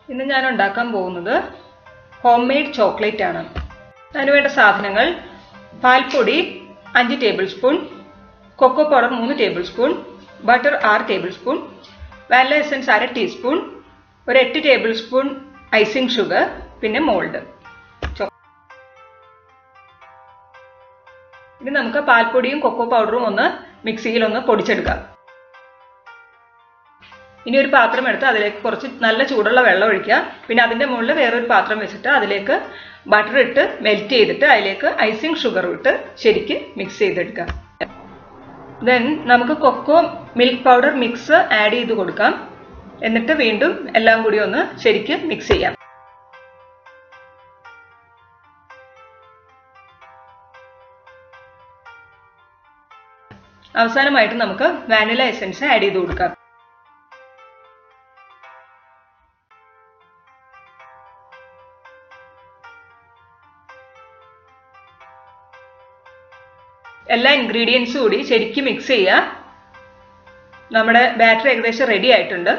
ഇന്ന് ഞാൻ ഉണ്ടാക്കാൻ പോകുന്നത് ഹോം മെയ്ഡ് ചോക്ലേറ്റ് ആണ് അതിനുവേണ്ട സാധനങ്ങൾ പാൽപ്പൊടി അഞ്ച് ടേബിൾ സ്പൂൺ കൊക്കോ പൗഡർ മൂന്ന് ടേബിൾ സ്പൂൺ ബട്ടർ ആറ് ടേബിൾ സ്പൂൺ വാനില എസൻസ് അര ടീസ്പൂൺ ഒരു എട്ട് ടേബിൾ സ്പൂൺ ഐസിങ് ഷുഗർ പിന്നെ മോൾഡ് ഇനി നമുക്ക് പാൽപ്പൊടിയും കൊക്കോ പൗഡറും ഒന്ന് മിക്സിയിൽ ഒന്ന് പൊടിച്ചെടുക്കാം ഇനി ഒരു പാത്രം എടുത്ത് അതിലേക്ക് കുറച്ച് നല്ല ചൂടുള്ള വെള്ളം ഒഴിക്കുക പിന്നെ അതിൻ്റെ മുകളിൽ വേറൊരു പാത്രം വെച്ചിട്ട് അതിലേക്ക് ബട്ടർ ഇട്ട് മെൽറ്റ് ചെയ്തിട്ട് അതിലേക്ക് ഐസിങ് ഷുഗർ ഇട്ട് ശരിക്ക് മിക്സ് ചെയ്തെടുക്കുക ദെൻ നമുക്ക് cocoa milk powder mix add ചെയ്ത് കൊടുക്കാം എന്നിട്ട് വീണ്ടും എല്ലാം കൂടി ഒന്ന് ശരിക്ക് മിക്സ് ചെയ്യാം അവസാനമായിട്ട് നമുക്ക് വാനില എസൻസ് ആഡ് ചെയ്ത് കൊടുക്കാം എല്ലാ ഇൻഗ്രീഡിയൻസും കൂടി ശരിക്കും മിക്സ് ചെയ്യുക നമ്മുടെ ബാറ്റർ ഏകദേശം റെഡി ആയിട്ടുണ്ട്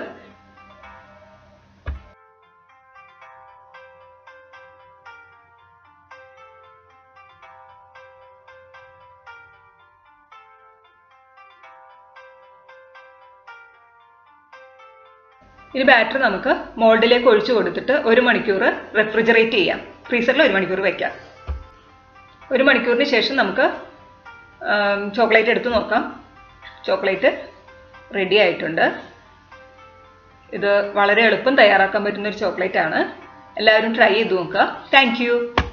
ഇനി ബാറ്റർ നമുക്ക് മോൾഡിലേക്ക് ഒഴിച്ചു കൊടുത്തിട്ട് ഒരു മണിക്കൂർ റെഫ്രിജറേറ്റ് ചെയ്യാം ഫ്രീസറിൽ ഒരു മണിക്കൂർ വെക്കാം ഒരു മണിക്കൂറിന് ശേഷം നമുക്ക് ചോക്ലേറ്റ് എടുത്ത് നോക്കാം ചോക്ലേറ്റ് റെഡി ആയിട്ടുണ്ട് ഇത് വളരെ എളുപ്പം തയ്യാറാക്കാൻ പറ്റുന്ന ഒരു ചോക്ലേറ്റ് ആണ് എല്ലാവരും ട്രൈ ചെയ്ത് നോക്കുക താങ്ക്